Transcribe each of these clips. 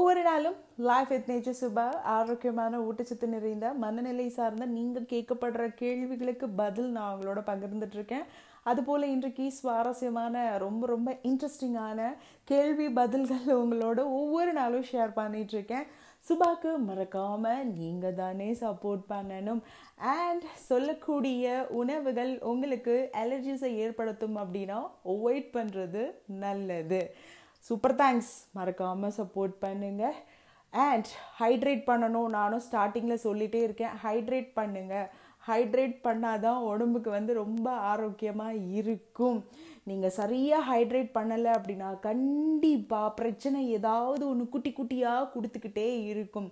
ஒவ்வொரு நாளும் life with nature Subha ஆரோக்கியமான ஊட்டச்சத்து நிறைந்த மனநிலை சார்ந்த நீங்கள் கேட்கப்படுற கேள்விகளுக்கு பதில் நான் உங்களோட பகிர்ந்துட்டு இருக்கேன் அதுபோல் இன்றைக்கு சுவாரஸ்யமான ரொம்ப ரொம்ப இன்ட்ரெஸ்டிங்கான கேள்வி பதில்கள் உங்களோட ஒவ்வொரு நாளும் ஷேர் பண்ணிட்டு இருக்கேன் சுபாக்கு மறக்காம நீங்க தானே சப்போர்ட் பண்ணணும் அண்ட் சொல்லக்கூடிய உணவுகள் உங்களுக்கு அலர்ஜிஸை ஏற்படுத்தும் அப்படின்னா அவாய்ட் பண்ணுறது நல்லது சூப்பர் தேங்க்ஸ் மறக்காமல் சப்போர்ட் பண்ணுங்க அண்ட் ஹைட்ரேட் பண்ணணும் நானும் ஸ்டார்டிங்கில் சொல்லிகிட்டே இருக்கேன் ஹைட்ரேட் பண்ணுங்க ஹைட்ரேட் பண்ணாதான் உடம்புக்கு வந்து ரொம்ப ஆரோக்கியமாக இருக்கும் நீங்கள் சரியாக ஹைட்ரேட் பண்ணலை அப்படின்னா கண்டிப்பாக பிரச்சனை ஏதாவது ஒன்று குட்டி குட்டியாக கொடுத்துக்கிட்டே இருக்கும்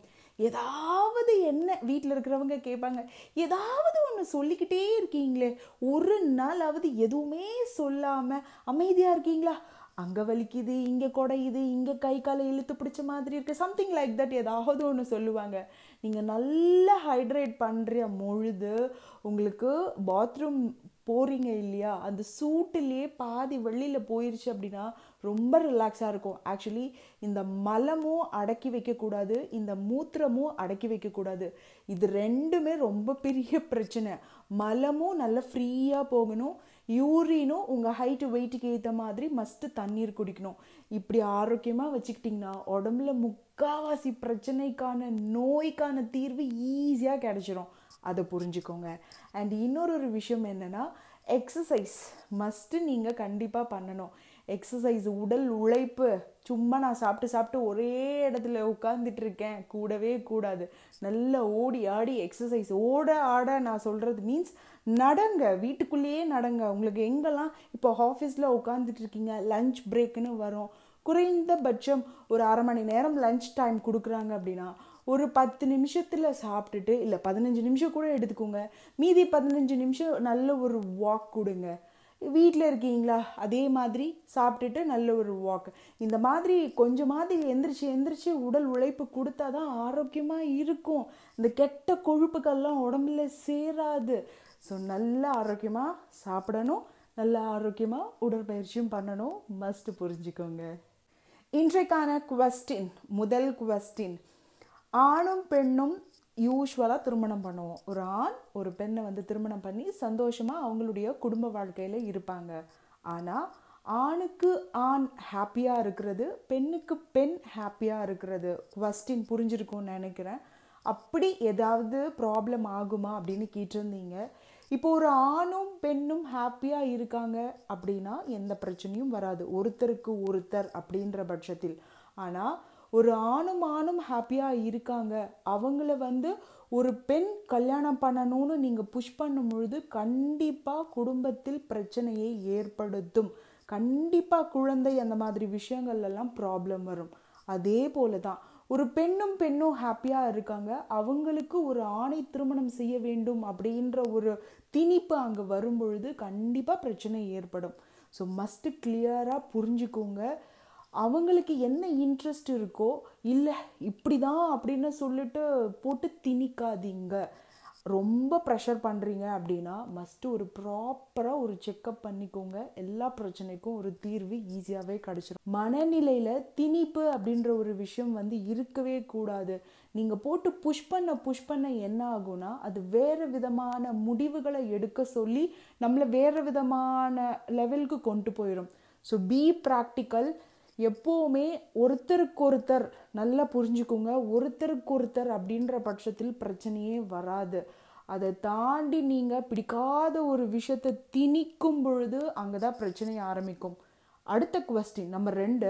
ஏதாவது என்ன வீட்டில் இருக்கிறவங்க கேட்பாங்க ஏதாவது ஒன்று சொல்லிக்கிட்டே இருக்கீங்களே ஒரு நாளாவது எதுவுமே சொல்லாமல் அமைதியாக இருக்கீங்களா அங்கே வலிக்குது இங்கே குடையுது இங்கே கை காலை இழுத்து பிடிச்ச மாதிரி இருக்குது சம்திங் லைக் தட் ஏதாவது ஒன்று சொல்லுவாங்க நீங்கள் நல்லா ஹைட்ரேட் பண்ணுற பொழுது உங்களுக்கு பாத்ரூம் போகிறீங்க இல்லையா அந்த சூட்டுலேயே பாதி வெளியில் போயிருச்சு அப்படின்னா ரொம்ப ரிலாக்ஸாக இருக்கும் ஆக்சுவலி இந்த மலமும் அடக்கி வைக்கக்கூடாது இந்த மூத்திரமும் அடக்கி வைக்கக்கூடாது இது ரெண்டுமே ரொம்ப பெரிய பிரச்சனை மலமும் நல்லா ஃப்ரீயாக போகணும் யூரினும் உங்கள் ஹைட்டு வெயிட்டுக்கு ஏற்ற மாதிரி மஸ்ட்டு தண்ணீர் குடிக்கணும் இப்படி ஆரோக்கியமாக வச்சுக்கிட்டிங்கன்னா உடம்புல முக்காவாசி பிரச்சனைக்கான நோய்க்கான தீர்வு ஈஸியாக கிடச்சிரும் அதை புரிஞ்சுக்கோங்க அண்ட் இன்னொரு ஒரு விஷயம் என்னென்னா எக்ஸசைஸ் மஸ்ட்டு நீங்கள் கண்டிப்பாக பண்ணணும் எக்ஸசைஸ் உடல் உழைப்பு சும்மா நான் சாப்பிட்டு சாப்பிட்டு ஒரே இடத்துல உட்காந்துட்டு இருக்கேன் கூடவே கூடாது நல்லா ஓடி ஆடி எக்ஸசைஸ் ஓட ஆட நான் சொல்கிறது மீன்ஸ் நடங்க வீட்டுக்குள்ளேயே நடங்க உங்களுக்கு எங்கெல்லாம் இப்போ ஆஃபீஸில் உட்காந்துட்டு இருக்கீங்க லஞ்ச் பிரேக்குன்னு வரும் குறைந்தபட்சம் ஒரு அரை மணி நேரம் லஞ்ச் டைம் கொடுக்குறாங்க அப்படின்னா ஒரு பத்து நிமிஷத்தில் சாப்பிட்டுட்டு இல்லை பதினஞ்சு நிமிஷம் கூட எடுத்துக்கோங்க மீதி பதினஞ்சு நிமிஷம் நல்ல ஒரு வாக் கொடுங்க வீட்டில் இருக்கீங்களா அதே மாதிரி சாப்பிட்டுட்டு நல்ல ஒரு வாக் இந்த மாதிரி கொஞ்சமாவது எந்திரிச்சு எந்திரிச்சு உடல் உழைப்பு கொடுத்தா தான் ஆரோக்கியமாக இருக்கும் இந்த கெட்ட கொழுப்புகள்லாம் உடம்புல சேராது ஸோ நல்ல ஆரோக்கியமாக சாப்பிடணும் நல்ல ஆரோக்கியமாக உடற்பயிற்சியும் பண்ணணும் மஸ்ட் புரிஞ்சுக்கோங்க இன்றைக்கான குவஸ்டின் முதல் குவஸ்டின் ஆணும் பெண்ணும் யூஸ்வலாக திருமணம் பண்ணுவோம் ஒரு ஆண் ஒரு பெண்ணை வந்து திருமணம் பண்ணி சந்தோஷமாக அவங்களுடைய குடும்ப வாழ்க்கையில் இருப்பாங்க ஆனால் ஆணுக்கு ஆண் ஹாப்பியாக இருக்கிறது பெண்ணுக்கு பெண் ஹாப்பியாக இருக்கிறது கொஸ்டின் புரிஞ்சிருக்கும்னு நினைக்கிறேன் அப்படி ஏதாவது ப்ராப்ளம் ஆகுமா அப்படின்னு கேட்டிருந்தீங்க இப்போ ஒரு ஆணும் பெண்ணும் ஹாப்பியாக இருக்காங்க அப்படின்னா எந்த பிரச்சனையும் வராது ஒருத்தருக்கு ஒருத்தர் அப்படின்ற பட்சத்தில் ஆனால் ஒரு ஆணும் ஆணும் ஹாப்பியாக இருக்காங்க அவங்கள வந்து ஒரு பெண் கல்யாணம் பண்ணணும்னு நீங்கள் புஷ் பண்ணும் பொழுது கண்டிப்பாக குடும்பத்தில் பிரச்சனையை ஏற்படுத்தும் கண்டிப்பாக குழந்தை அந்த மாதிரி விஷயங்கள்லாம் ப்ராப்ளம் வரும் அதே போல தான் ஒரு பெண்ணும் பெண்ணும் ஹாப்பியாக இருக்காங்க அவங்களுக்கு ஒரு ஆணை திருமணம் செய்ய வேண்டும் அப்படின்ற ஒரு திணிப்பு அங்கே வரும்பொழுது கண்டிப்பாக பிரச்சனை ஏற்படும் ஸோ மஸ்ட்டு கிளியராக புரிஞ்சுக்கோங்க அவங்களுக்கு என்ன இன்ட்ரெஸ்ட் இருக்கோ இல்லை இப்படி தான் அப்படின்னு சொல்லிட்டு போட்டு திணிக்காதீங்க ரொம்ப ப்ரெஷர் பண்ணுறீங்க அப்படின்னா மஸ்ட்டு ஒரு ப்ராப்பராக ஒரு செக்கப் பண்ணிக்கோங்க எல்லா பிரச்சனைக்கும் ஒரு தீர்வு ஈஸியாகவே கிடச்சிடும் மனநிலையில் திணிப்பு அப்படின்ற ஒரு விஷயம் வந்து இருக்கவே கூடாது நீங்கள் போட்டு புஷ் பண்ண புஷ் பண்ண என்ன ஆகும்னா அது வேறு விதமான முடிவுகளை எடுக்க சொல்லி நம்மளை வேறு விதமான லெவலுக்கு கொண்டு போயிடும் ஸோ பி ப்ராக்டிக்கல் எப்போவுமே ஒருத்தருக்கொருத்தர் நல்லா புரிஞ்சுக்கோங்க ஒருத்தருக்கொருத்தர் அப்படின்ற பட்சத்தில் பிரச்சனையே வராது அதை தாண்டி நீங்கள் பிடிக்காத ஒரு விஷயத்தை திணிக்கும் பொழுது அங்கே தான் பிரச்சனை ஆரம்பிக்கும் அடுத்த கொஸ்டின் நம்பர் ரெண்டு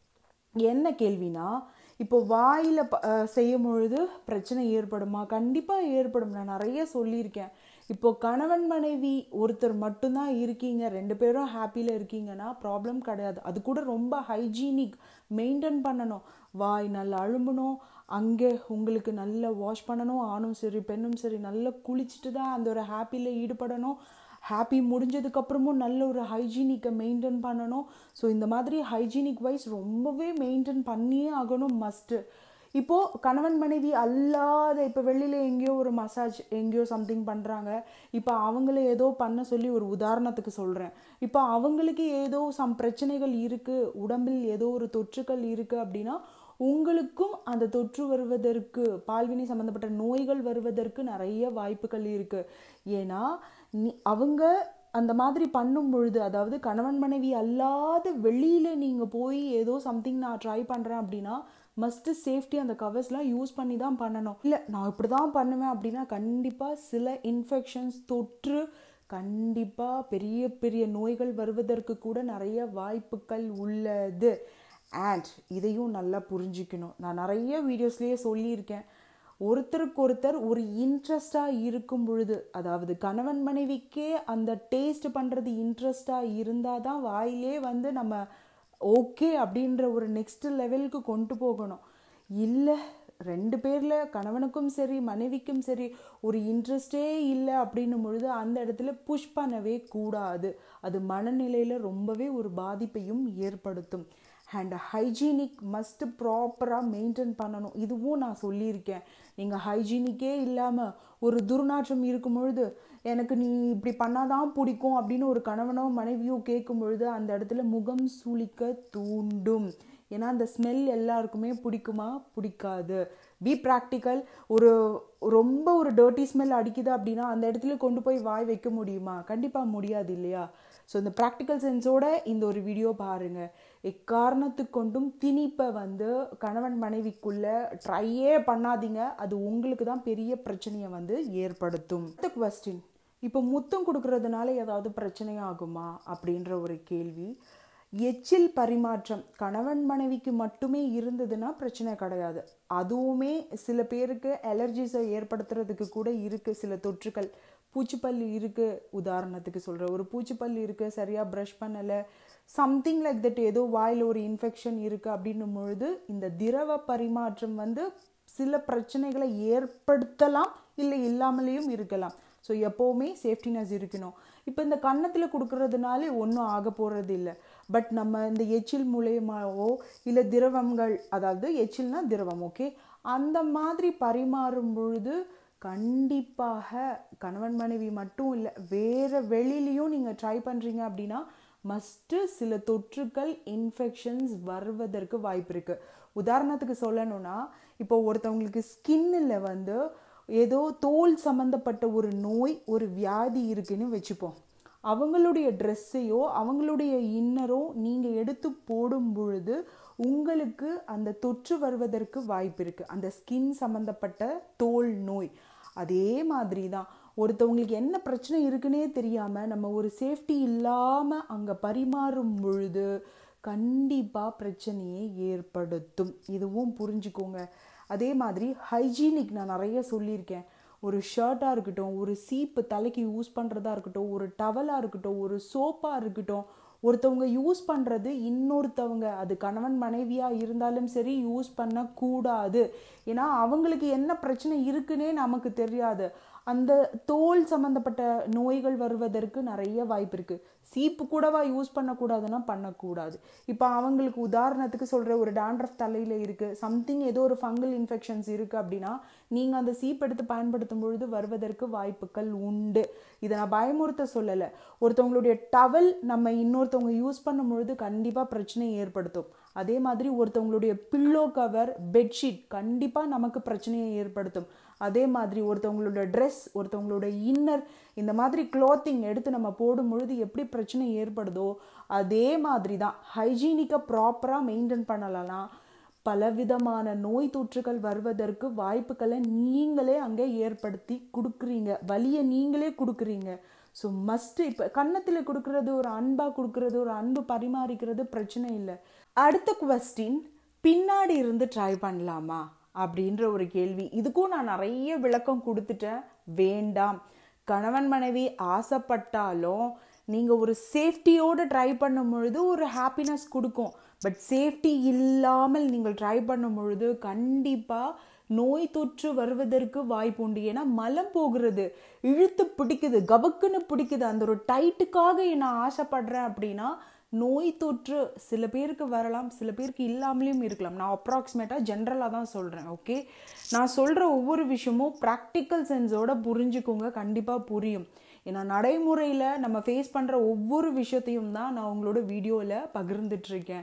என்ன கேள்வினா இப்போ வாயில் செய்யும் பொழுது பிரச்சனை ஏற்படுமா கண்டிப்பாக ஏற்படும் நான் நிறைய சொல்லியிருக்கேன் இப்போ கணவன் மனைவி ஒருத்தர் மட்டும்தான் இருக்கீங்க ரெண்டு பேரும் ஹாப்பியில் இருக்கீங்கன்னா ப்ராப்ளம் கிடையாது அது கூட ரொம்ப ஹைஜீனிக் மெயின்டைன் பண்ணணும் வாய் நல்லா அழும்பணும் அங்கே உங்களுக்கு நல்லா வாஷ் பண்ணணும் ஆணும் சரி பெண்ணும் சரி நல்லா குளிச்சுட்டு தான் அந்த ஒரு ஹாப்பியில் ஈடுபடணும் ஹாப்பி முடிஞ்சதுக்கப்புறமும் நல்ல ஒரு ஹைஜீனிக்கை மெயின்டைன் பண்ணணும் ஸோ இந்த மாதிரி ஹைஜீனிக் வைஸ் ரொம்பவே மெயின்டைன் பண்ணியே ஆகணும் மஸ்ட்டு இப்போது கணவன் மனைவி அல்லாத இப்போ வெளியில் எங்கேயோ ஒரு மசாஜ் எங்கேயோ சம்திங் பண்ணுறாங்க இப்போ அவங்கள ஏதோ பண்ண சொல்லி ஒரு உதாரணத்துக்கு சொல்கிறேன் இப்போ அவங்களுக்கு ஏதோ சம் பிரச்சனைகள் இருக்குது உடம்பில் ஏதோ ஒரு தொற்றுக்கள் இருக்குது அப்படின்னா உங்களுக்கும் அந்த தொற்று வருவதற்கு பால்வினை சம்மந்தப்பட்ட நோய்கள் வருவதற்கு நிறைய வாய்ப்புகள் இருக்கு ஏன்னா நீ அவங்க அந்த மாதிரி பண்ணும் பொழுது அதாவது கணவன் மனைவி அல்லாத வெளியில நீங்க போய் ஏதோ சம்திங் நான் ட்ரை பண்றேன் அப்படின்னா மஸ்ட் சேஃப்டி அந்த கவர்ஸ்லாம் யூஸ் பண்ணி தான் பண்ணணும் இல்லை நான் இப்படி தான் பண்ணுவேன் அப்படின்னா கண்டிப்பாக சில இன்ஃபெக்ஷன்ஸ் தொற்று கண்டிப்பாக பெரிய பெரிய நோய்கள் வருவதற்கு கூட நிறைய வாய்ப்புகள் உள்ளது அண்ட் இதையும் நல்லா புரிஞ்சுக்கணும் நான் நிறைய வீடியோஸ்லேயே சொல்லியிருக்கேன் ஒருத்தருக்கு ஒருத்தர் ஒரு இன்ட்ரெஸ்டாக இருக்கும் பொழுது அதாவது கணவன் மனைவிக்கே அந்த டேஸ்ட் பண்ணுறது இன்ட்ரெஸ்டாக இருந்தால் தான் வாயிலே வந்து நம்ம ஓகே அப்படின்ற ஒரு நெக்ஸ்ட் லெவலுக்கு கொண்டு போகணும் இல்லை ரெண்டு பேரில் கணவனுக்கும் சரி மனைவிக்கும் சரி ஒரு இன்ட்ரெஸ்டே இல்லை அப்படின்னும் பொழுது அந்த இடத்துல புஷ் பண்ணவே கூடாது அது மனநிலையில் ரொம்பவே ஒரு பாதிப்பையும் ஏற்படுத்தும் அண்ட் ஹைஜீனிக் மஸ்ட் ப்ராப்பராக மெயின்டைன் பண்ணணும் இதுவும் நான் சொல்லியிருக்கேன் நீங்கள் ஹைஜீனிக்கே இல்லாமல் ஒரு துர்நாற்றம் இருக்கும் பொழுது எனக்கு நீ இப்படி பண்ணாதான் பிடிக்கும் அப்படின்னு ஒரு கணவனோ மனைவியோ கேட்கும் பொழுது அந்த இடத்துல முகம் சுளிக்க தூண்டும் ஏன்னா அந்த ஸ்மெல் எல்லாருக்குமே பிடிக்குமா பிடிக்காது பி ப்ராக்டிக்கல் ஒரு ரொம்ப ஒரு டர்ட்டி ஸ்மெல் அடிக்குது அப்படின்னா அந்த இடத்துல கொண்டு போய் வாய் வைக்க முடியுமா கண்டிப்பாக முடியாது இல்லையா ஸோ இந்த ப்ராக்டிக்கல் சென்ஸோட இந்த ஒரு வீடியோ பாருங்க எக்காரணத்துக்கு கொண்டும் திணிப்பை வந்து கணவன் மனைவிக்குள்ள ட்ரையே பண்ணாதீங்க அது உங்களுக்கு தான் பெரிய பிரச்சனையை வந்து ஏற்படுத்தும் அடுத்த கொஸ்டின் இப்போ முத்தம் கொடுக்கறதுனால ஏதாவது பிரச்சனை ஆகுமா அப்படின்ற ஒரு கேள்வி எச்சில் பரிமாற்றம் கணவன் மனைவிக்கு மட்டுமே இருந்ததுன்னா பிரச்சனை கிடையாது அதுவுமே சில பேருக்கு அலர்ஜிஸை ஏற்படுத்துறதுக்கு கூட இருக்குது சில தொற்றுக்கள் பூச்சிப்பல் இருக்குது உதாரணத்துக்கு சொல்கிறேன் ஒரு பூச்சிப்பல் இருக்குது சரியாக ப்ரஷ் பண்ணலை சம்திங் லைக் தட் ஏதோ வாயில் ஒரு இன்ஃபெக்ஷன் இருக்குது அப்படின்னும் பொழுது இந்த திரவ பரிமாற்றம் வந்து சில பிரச்சனைகளை ஏற்படுத்தலாம் இல்லை இல்லாமலேயும் இருக்கலாம் ஸோ எப்போவுமே சேஃப்டினஸ் இருக்கணும் இப்போ இந்த கன்னத்தில் கொடுக்கறதுனால ஒன்றும் ஆக போகிறது இல்லை பட் நம்ம இந்த எச்சில் மூலயமாவோ இல்லை திரவங்கள் அதாவது எச்சில்னா திரவம் ஓகே அந்த மாதிரி பரிமாறும் பொழுது கண்டிப்பாக கணவன் மனைவி மட்டும் இல்லை வேறு வெளியிலையும் நீங்கள் ட்ரை பண்ணுறீங்க அப்படின்னா மஸ்ட்டு சில தொற்றுக்கள் இன்ஃபெக்ஷன்ஸ் வருவதற்கு வாய்ப்பு இருக்குது உதாரணத்துக்கு சொல்லணும்னா இப்போ ஒருத்தவங்களுக்கு ஸ்கின்னில் வந்து ஏதோ தோல் சம்மந்தப்பட்ட ஒரு நோய் ஒரு வியாதி இருக்குன்னு வச்சுப்போம் அவங்களுடைய ட்ரெஸ்ஸையோ அவங்களுடைய இன்னரோ நீங்கள் எடுத்து போடும் பொழுது உங்களுக்கு அந்த தொற்று வருவதற்கு வாய்ப்பு இருக்குது அந்த ஸ்கின் சம்மந்தப்பட்ட தோல் நோய் அதே மாதிரி தான் ஒருத்தவங்களுக்கு என்ன பிரச்சனை இருக்குன்னே தெரியாமல் நம்ம ஒரு சேஃப்டி இல்லாமல் அங்கே பரிமாறும் பொழுது கண்டிப்பாக பிரச்சனையை ஏற்படுத்தும் இதுவும் புரிஞ்சுக்கோங்க அதே மாதிரி ஹைஜீனிக் நான் நிறைய சொல்லியிருக்கேன் ஒரு ஷர்ட்டாக இருக்கட்டும் ஒரு சீப்பு தலைக்கு யூஸ் பண்ணுறதா இருக்கட்டும் ஒரு டவலாக இருக்கட்டும் ஒரு சோப்பாக இருக்கட்டும் ஒருத்தவங்க யூஸ் பண்ணுறது இன்னொருத்தவங்க அது கணவன் மனைவியாக இருந்தாலும் சரி யூஸ் பண்ணக்கூடாது ஏன்னா அவங்களுக்கு என்ன பிரச்சனை இருக்குன்னே நமக்கு தெரியாது அந்த தோல் சம்மந்தப்பட்ட நோய்கள் வருவதற்கு நிறைய வாய்ப்பு இருக்குது சீப்பு கூடவா யூஸ் பண்ணக்கூடாதுன்னா பண்ணக்கூடாது இப்போ அவங்களுக்கு உதாரணத்துக்கு சொல்கிற ஒரு டேண்ட்ரஃப் தலையில் இருக்குது சம்திங் ஏதோ ஒரு ஃபங்கல் இன்ஃபெக்ஷன்ஸ் இருக்குது அப்படின்னா நீங்கள் அந்த சீப் எடுத்து பயன்படுத்தும் பொழுது வருவதற்கு வாய்ப்புகள் உண்டு இதை நான் பயமுறுத்த சொல்லலை ஒருத்தவங்களுடைய டவல் நம்ம இன்னொருத்தவங்க யூஸ் பண்ணும் பொழுது கண்டிப்பாக பிரச்சனையை ஏற்படுத்தும் அதே மாதிரி ஒருத்தவங்களுடைய பில்லோ கவர் பெட்ஷீட் கண்டிப்பாக நமக்கு பிரச்சனையை ஏற்படுத்தும் அதே மாதிரி ஒருத்தவங்களோட ட்ரெஸ் ஒருத்தவங்களோட இன்னர் இந்த மாதிரி க்ளாத்திங் எடுத்து நம்ம போடும் பொழுது எப்படி பிரச்சனை ஏற்படுதோ அதே மாதிரி தான் ஹைஜீனிக்கை ப்ராப்பராக மெயின்டைன் பண்ணலாம் பலவிதமான நோய் தொற்றுகள் வருவதற்கு வாய்ப்புகளை நீங்களே அங்கே ஏற்படுத்தி கொடுக்குறீங்க வலியை நீங்களே கொடுக்குறீங்க ஸோ மஸ்ட்டு இப்போ கன்னத்தில் கொடுக்கறது ஒரு அன்பாக கொடுக்கறது ஒரு அன்பு பரிமாறிக்கிறது பிரச்சனை இல்லை அடுத்த கொஸ்டின் பின்னாடி இருந்து ட்ரை பண்ணலாமா அப்படின்ற ஒரு கேள்வி இதுக்கும் நான் நிறைய விளக்கம் கொடுத்துட்டேன் வேண்டாம் கணவன் மனைவி ஆசைப்பட்டாலும் நீங்கள் ஒரு சேஃப்டியோடு ட்ரை பண்ணும் பொழுது ஒரு ஹாப்பினஸ் கொடுக்கும் பட் சேஃப்டி இல்லாமல் நீங்கள் ட்ரை பண்ணும் பொழுது கண்டிப்பாக நோய் தொற்று வருவதற்கு வாய்ப்பு உண்டு ஏன்னா மலம் போகிறது இழுத்து பிடிக்குது கபக்குன்னு பிடிக்குது அந்த ஒரு டைட்டுக்காக நான் ஆசைப்படுறேன் அப்படின்னா நோய் தொற்று சில பேருக்கு வரலாம் சில பேருக்கு இல்லாமலேயும் இருக்கலாம் நான் அப்ராக்சிமேட்டாக ஜென்ரலாக தான் சொல்கிறேன் ஓகே நான் சொல்கிற ஒவ்வொரு விஷயமும் ப்ராக்டிக்கல் சென்ஸோட புரிஞ்சுக்கோங்க கண்டிப்பாக புரியும் ஏன்னா நடைமுறையில் நம்ம ஃபேஸ் பண்ணுற ஒவ்வொரு விஷயத்தையும் தான் நான் உங்களோட வீடியோவில் பகிர்ந்துட்டுருக்கேன்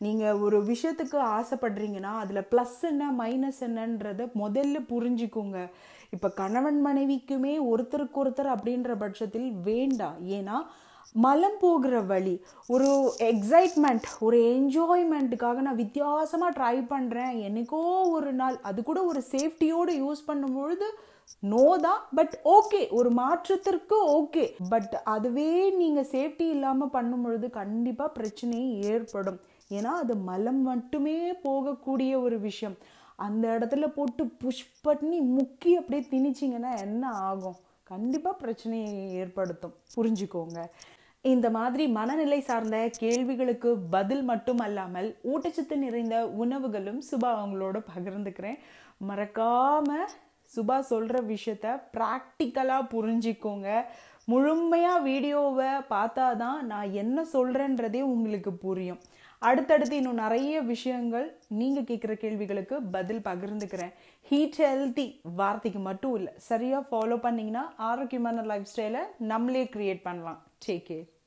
நீங்கள் ஒரு விஷயத்துக்கு ஆசைப்படுறீங்கன்னா அதில் ப்ளஸ் என்ன மைனஸ் என்னன்றத முதல்ல புரிஞ்சுக்கோங்க இப்போ கணவன் மனைவிக்குமே ஒருத்தருக்கு ஒருத்தர் அப்படின்ற பட்சத்தில் வேண்டாம் ஏன்னா மலம் போகிற வழி ஒரு எக்ஸைட்மெண்ட் ஒரு என்ஜாய்மெண்ட்டுக்காக நான் வித்தியாசமாக ட்ரை பண்ணுறேன் என்னைக்கோ ஒரு நாள் அது கூட ஒரு சேஃப்டியோடு யூஸ் பண்ணும்பொழுது நோ தான் பட் ஓகே ஒரு மாற்றத்திற்கு ஓகே பட் அதுவே நீங்கள் சேஃப்டி இல்லாமல் பண்ணும் பொழுது கண்டிப்பாக பிரச்சனை ஏற்படும் ஏன்னா அது மலம் மட்டுமே போகக்கூடிய ஒரு விஷயம் அந்த இடத்துல போட்டு புஷ் பண்ணி முக்கி அப்படியே திணிச்சிங்கன்னா என்ன ஆகும் கண்டிப்பாக பிரச்சனையை ஏற்படுத்தும் புரிஞ்சுக்கோங்க இந்த மாதிரி மனநிலை சார்ந்த கேள்விகளுக்கு பதில் மட்டும் அல்லாமல் ஊட்டச்சத்து நிறைந்த உணவுகளும் சுபா அவங்களோட பகிர்ந்துக்கிறேன் மறக்காம சுபா சொல்கிற விஷயத்த ப்ராக்டிக்கலாக புரிஞ்சிக்கோங்க முழுமையாக வீடியோவை பார்த்தா தான் நான் என்ன சொல்கிறேன்றதே உங்களுக்கு புரியும் அடுத்தடுத்து இன்னும் நிறைய விஷயங்கள் நீங்கள் கேட்குற கேள்விகளுக்கு பதில் பகிர்ந்துக்கிறேன் ஹீட் ஹெல்த்தி வார்த்தைக்கு மட்டும் இல்லை சரியாக ஃபாலோ பண்ணிங்கன்னா ஆரோக்கியமான லைஃப் ஸ்டைலை நம்மளே க்ரியேட் பண்ணலாம் டேக் கேர்